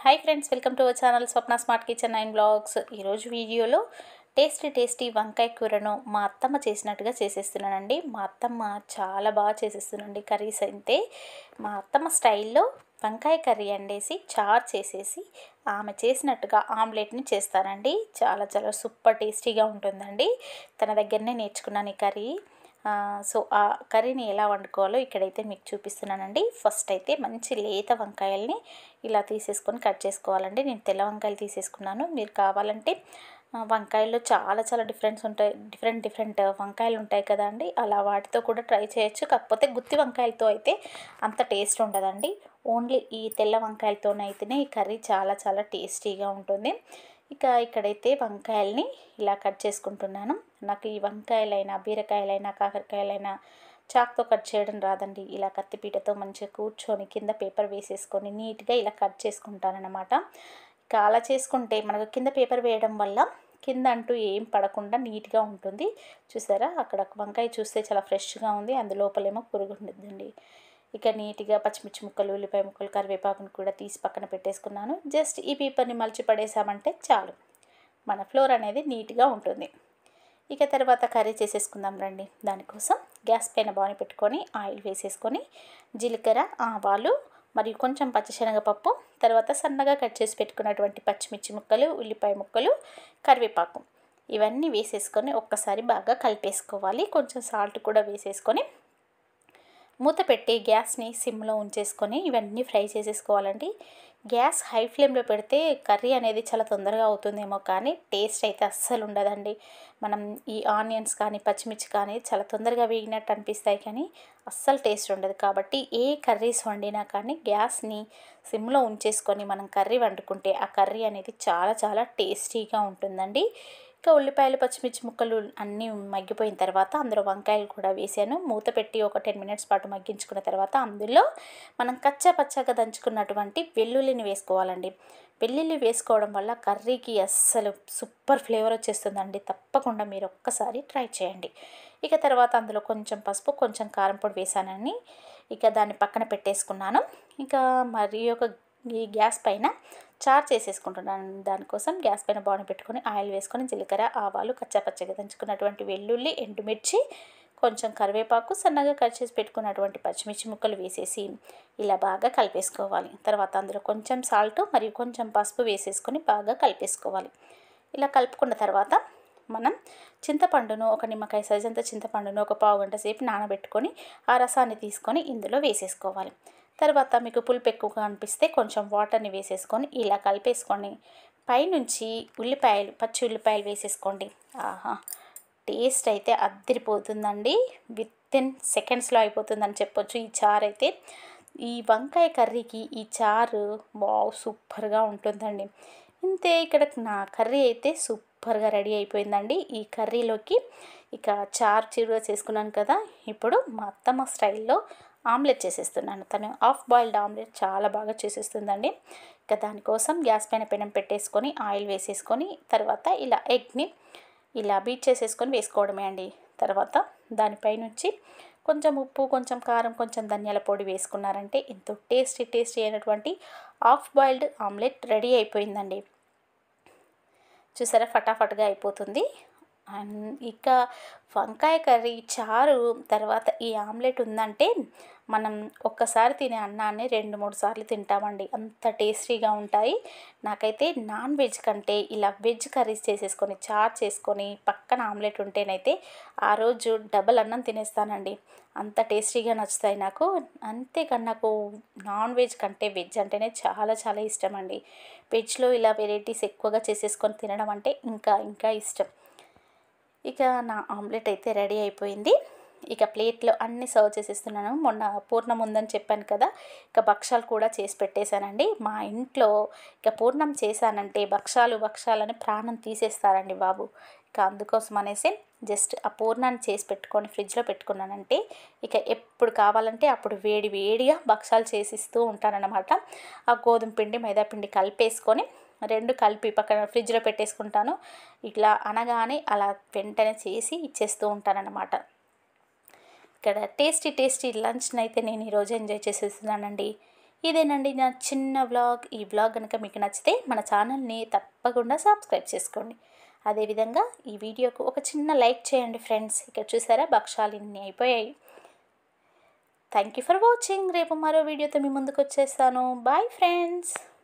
hi friends welcome to our channel Swapna smart kitchen nine blogs ఈరోజు వీడియోలో tasty tasty వంకాయ కూరను మా అత్తమ్మ చేసినట్టుగా చేసేస్తున్నానండి మా అత్తమ్మ చాలా బాగా చేసేస్తుందండి కర్రీస్ అయితే మా అత్తమ్మ స్టైల్లో వంకాయ కర్రీ అండేసి చారు చేసేసి ఆమె చేసినట్టుగా ఆమ్లెట్ని చేస్తానండి చాలా చాలా సూపర్ టేస్టీగా ఉంటుందండి తన దగ్గరనే నేర్చుకున్నాను ఈ కర్రీ ఆ, సో ఆ కర్రీని ఎలా వండుకోవాలో ఇక్కడైతే మీకు చూపిస్తున్నానండి ఫస్ట్ అయితే మంచి లేత వంకాయల్ని ఇలా తీసేసుకొని కట్ చేసుకోవాలండి నేను తెల్ల వంకాయలు తీసేసుకున్నాను మీరు కావాలంటే ఆ, వంకాయల్లో చాలా చాలా డిఫరెన్స్ ఉంటాయి డిఫరెంట్ డిఫరెంట్ వంకాయలు ఉంటాయి కదా అండి అలా వాటితో కూడా ట్రై చేయొచ్చు కాకపోతే గుత్తి వంకాయలతో అయితే అంత టేస్ట్ ఉండదండి ఓన్లీ ఈ తెల్ల వంకాయలతోనైతేనే ఈ కర్రీ చాలా చాలా టేస్టీగా ఉంటుంది ఇక ఇక్కడైతే వంకాయల్ని ఇలా కట్ చేసుకుంటున్నాను నాకు ఈ వంకాయలైనా బీరకాయలైనా కాకరకాయలైనా చాక్తో కట్ చేయడం రాదండి ఇలా కత్తిపీటతో మంచిగా కూర్చొని కింద పేపర్ వేసేసుకొని నీట్గా ఇలా కట్ చేసుకుంటానన్నమాట ఇక అలా చేసుకుంటే మనకు కింద పేపర్ వేయడం వల్ల కింద అంటూ ఏం పడకుండా నీట్గా ఉంటుంది చూసారా అక్కడ వంకాయ చూస్తే చాలా ఫ్రెష్గా ఉంది అందులోపలేమో పురుగు ఉంటుందండి ఇక నీట్గా పచ్చిమిర్చి ముక్కలు ఉల్లిపాయ ముక్కలు కరివేపాకును కూడా తీసి పక్కన పెట్టేసుకున్నాను జస్ట్ ఈ పేపర్ని మలిచి పడేసామంటే చాలు మన ఫ్లోర్ అనేది నీట్గా ఉంటుంది ఇక తర్వాత కర్రీ చేసేసుకుందాం రండి దానికోసం గ్యాస్ పైన బాని పెట్టుకొని ఆయిల్ వేసేసుకొని జీలకర్ర ఆవాలు మరియు కొంచెం పచ్చిశనగపప్పు తర్వాత సన్నగా కట్ చేసి పెట్టుకున్నటువంటి పచ్చిమిర్చి ముక్కలు ఉల్లిపాయ ముక్కలు కరివేపాకు ఇవన్నీ వేసేసుకొని ఒక్కసారి బాగా కలిపేసుకోవాలి కొంచెం సాల్ట్ కూడా వేసేసుకొని మూత పెట్టి గ్యాస్ని సిమ్లో ఉంచేసుకొని ఇవన్నీ ఫ్రై చేసేసుకోవాలండి గ్యాస్ హై ఫ్లేమ్లో పెడితే కర్రీ అనేది చాలా తొందరగా అవుతుందేమో కానీ టేస్ట్ అయితే అస్సలు ఉండదండి మనం ఈ ఆనియన్స్ కానీ పచ్చిమిర్చి కానీ చాలా తొందరగా వేగినట్టు అనిపిస్తాయి కానీ అస్సలు టేస్ట్ ఉండదు కాబట్టి ఏ కర్రీస్ వండినా కానీ గ్యాస్ని సిమ్లో ఉంచేసుకొని మనం కర్రీ వండుకుంటే ఆ కర్రీ అనేది చాలా చాలా టేస్టీగా ఉంటుందండి ఇంకా ఉల్లిపాయలు పచ్చిమిర్చి ముక్కలు అన్నీ మగ్గిపోయిన తర్వాత అందులో వంకాయలు కూడా వేసాను మూత పెట్టి ఒక టెన్ మినిట్స్ పాటు మగ్గించుకున్న తర్వాత అందులో మనం కచ్చా పచ్చగా దంచుకున్నటువంటి వెల్లుల్లిని వేసుకోవాలండి వెల్లుల్లి వేసుకోవడం వల్ల కర్రీకి అస్సలు సూపర్ ఫ్లేవర్ వచ్చేస్తుందండి తప్పకుండా మీరు ఒక్కసారి ట్రై చేయండి ఇక తర్వాత అందులో కొంచెం పసుపు కొంచెం కారం పొడి వేసానని ఇక దాన్ని పక్కన పెట్టేసుకున్నాను ఇంకా మరి ఒక ఈ గ్యాస్ పైన చార్ చేసేసుకుంటున్నాను దానికోసం గ్యాస్ పైన బాణ పెట్టుకొని ఆయిల్ వేసుకొని జీలకర్ర ఆవాలు కచ్చాపచ్చగా దంచుకున్నటువంటి వెల్లుల్లి ఎండుమిర్చి కొంచెం కరివేపాకు సన్నగా కట్ చేసి పెట్టుకున్నటువంటి పచ్చిమిర్చి ముక్కలు వేసేసి ఇలా బాగా కలిపేసుకోవాలి తర్వాత అందులో కొంచెం సాల్ట్ మరియు కొంచెం పసుపు వేసేసుకొని బాగా కలిపేసుకోవాలి ఇలా కలుపుకున్న తర్వాత మనం చింతపండును ఒక నిమ్మకాయ సైజ్ అంత చింతపండును ఒక పావు గంట సేపు నానబెట్టుకొని ఆ రసాన్ని తీసుకొని ఇందులో వేసేసుకోవాలి తర్వాత మీకు పులుపు ఎక్కువగా అనిపిస్తే కొంచెం వాటర్ని వేసేసుకొని ఇలా కలిపేసుకొని పైనుంచి ఉల్లిపాయలు పచ్చి ఉల్లిపాయలు వేసేసుకోండి ఆహా టేస్ట్ అయితే అద్దరిపోతుందండి విత్ ఇన్ సెకండ్స్లో అయిపోతుందని చెప్పొచ్చు ఈ చారు అయితే ఈ వంకాయ కర్రీకి ఈ చారు బావ్ సూపర్గా ఉంటుందండి ఇంతే ఇక్కడ నా కర్రీ అయితే సూపర్గా రెడీ అయిపోయిందండి ఈ కర్రీలోకి ఇక చారు చిరుగా చేసుకున్నాను కదా ఇప్పుడు మా అత్తమ్మ స్టైల్లో ఆమ్లెట్ చేసేస్తున్నాను తను హాఫ్ బాయిల్డ్ ఆమ్లెట్ చాలా బాగా చేసేస్తుందండి ఇక దానికోసం గ్యాస్ పైన పెనం పెట్టేసుకొని ఆయిల్ వేసేసుకొని తర్వాత ఇలా ఎగ్ని ఇలా బీట్ చేసేసుకొని వేసుకోవడమే అండి తర్వాత దానిపై నుంచి కొంచెం ఉప్పు కొంచెం కారం కొంచెం ధనియాల పొడి వేసుకున్నారంటే ఎంతో టేస్టీ టేస్టీ అయినటువంటి హాఫ్ బాయిల్డ్ ఆమ్లెట్ రెడీ అయిపోయిందండి చూసారా ఫటాఫట్గా అయిపోతుంది అండ్ ఇక వంకాయ కర్రీ చారు తర్వాత ఈ ఆమ్లెట్ ఉందంటే మనం ఒక్కసారి తినే అన్నాన్ని రెండు మూడు సార్లు తింటామండి అంత టేస్టీగా ఉంటాయి నాకైతే నాన్ వెజ్ కంటే ఇలా వెజ్ కర్రీస్ చేసేసుకొని చారు చేసుకొని పక్కన ఆమ్లెట్ ఉంటేనైతే ఆ రోజు డబల్ అన్నం తినేస్తానండి అంత టేస్టీగా నచ్చుతాయి నాకు అంతేకాని నాకు నాన్ వెజ్ కంటే వెజ్ అంటేనే చాలా చాలా ఇష్టం అండి వెజ్లో ఇలా వెరైటీస్ ఎక్కువగా చేసేసుకొని తినడం అంటే ఇంకా ఇంకా ఇష్టం ఇక నా ఆమ్లెట్ అయితే రెడీ అయిపోయింది ఇక ప్లేట్లో అన్ని సర్వ్ చేసేస్తున్నాను మొన్న పూర్ణం ఉందని చెప్పాను కదా ఇక భక్షాలు కూడా చేసి పెట్టేశానండి మా ఇంట్లో ఇక పూర్ణం చేశానంటే భక్షాలు భక్షాలని ప్రాణం తీసేస్తారండి బాబు ఇక అందుకోసం అనేసి జస్ట్ ఆ పూర్ణాన్ని చేసి పెట్టుకొని ఫ్రిడ్జ్లో పెట్టుకున్నానంటే ఇక ఎప్పుడు కావాలంటే అప్పుడు వేడి వేడిగా భక్షాలు చేసిస్తూ ఉంటానన్నమాట ఆ గోధుమ పిండి మైదా పిండి కలిపేసుకొని రెండు కలిపి పక్కన ఫ్రిడ్జ్లో పెట్టేసుకుంటాను ఇట్లా అనగానే అలా వెంటనే చేసి ఇచ్చేస్తూ ఉంటానన్నమాట ఇక్కడ టేస్టీ టేస్టీ లంచ్ని అయితే నేను ఈరోజు ఎంజాయ్ చేసేస్తున్నానండి ఇదేనండి నా చిన్న వ్లాగ్ ఈ వ్లాగ్ కనుక మీకు నచ్చితే మన ఛానల్ని తప్పకుండా సబ్స్క్రైబ్ చేసుకోండి అదేవిధంగా ఈ వీడియోకు ఒక చిన్న లైక్ చేయండి ఫ్రెండ్స్ ఇక్కడ చూసారా భక్షాలు ఇన్ని అయిపోయాయి థ్యాంక్ యూ ఫర్ వాచింగ్ రేపు మరో వీడియోతో మీ ముందుకు వచ్చేస్తాను బాయ్ ఫ్రెండ్స్